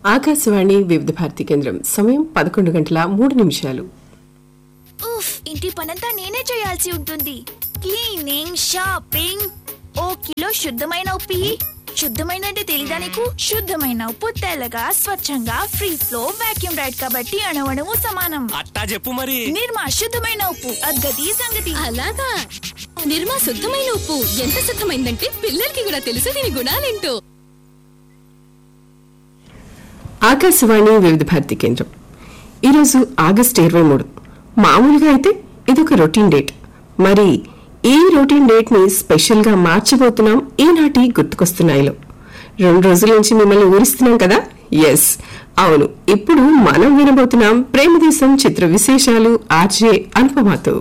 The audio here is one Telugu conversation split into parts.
ఆకాశవాణి వివిధ భారతి కేంద్రం సమయం పదకొండు గంటల మూడు నిమిషాలు ఉఫ్ ఇంటి పనంతా నేనే చేయాల్సి ఉంటుంది క్లీనింగ్ షాపింగ్ ఓ కిలో శుద్ధమైన ఉప్పు ఇయ్యి. శుద్ధమైన అంటే తెలీదా నీకు శుద్ధమైన ఉప్పు తెల్లగా స్వచ్ఛంగా ఫ్రీ ఫ్లో వాక్యూమ్ రైడ్ కాబట్టి అణువణువు సమానం అట్టా చెప్పు మరి నిర్మా శుద్ధమైన ఉప్పు అద్గతి సంగతి అలాగా నిర్మా శుద్ధమైన ఉప్పు ఎంత శుద్ధమైందంటే పిల్లలకి కూడా తెలుసు దీని గుణాలేంటో ఆకాశవాణి వివిధ భారతి కేంద్రం ఈరోజు ఆగస్టు ఇరవై మూడు మామూలుగా అయితే ఇదొక రొటీన్ డేట్ మరి ఈ రొటీన్ డేట్ ని స్పెషల్ గా మార్చబోతున్నాం ఈనాటి గుర్తుకొస్తున్నాయిలో రెండు రోజుల నుంచి మిమ్మల్ని ఊరిస్తున్నాం కదా ఎస్ అవును ఇప్పుడు మనం వినబోతున్నాం ప్రేమదేశం చిత్ర విశేషాలు ఆర్జే అనుపమాతో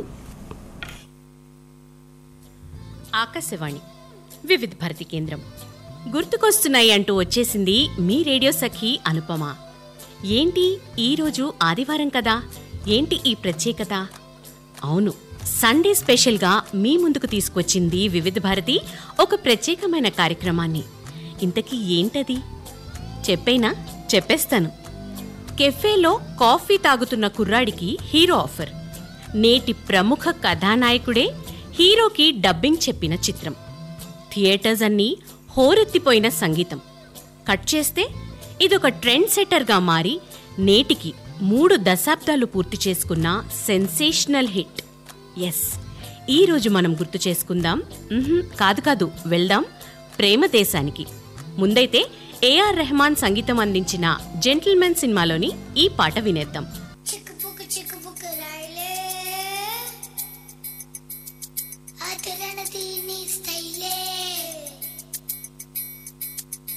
ఆకాశవాణి వివిధ భారతి కేంద్రం గుర్తుకొస్తున్నాయి అంటూ వచ్చేసింది మీ రేడియో సఖి అనుపమ ఏంటి ఈరోజు ఆదివారం కదా ఏంటి ఈ ప్రత్యేకత అవును సండే స్పెషల్గా మీ ముందుకు తీసుకొచ్చింది వివిధ భారతి ఒక ప్రత్యేకమైన కార్యక్రమాన్ని ఇంతకీ ఏంటది చెప్పేనా చెప్పేస్తాను కెఫేలో కాఫీ తాగుతున్న కుర్రాడికి హీరో ఆఫర్ నేటి ప్రముఖ కథానాయకుడే హీరోకి డబ్బింగ్ చెప్పిన చిత్రం థియేటర్స్ అన్నీ హోరెత్తిపోయిన సంగీతం కట్ చేస్తే ఇదొక ట్రెండ్ సెట్టర్గా మారి నేటికి మూడు దశాబ్దాలు పూర్తి చేసుకున్న సెన్సేషనల్ హిట్ ఎస్ ఈ రోజు మనం గుర్తు చేసుకుందాం మ్హూ, కాదు కాదు వెళ్దాం ప్రేమ దేశానికి ముందైతే ఏఆర్ రెహమాన్ సంగీతం అందించిన జెంటిల్మెన్ సినిమాలోని ఈ పాట వినేద్దాం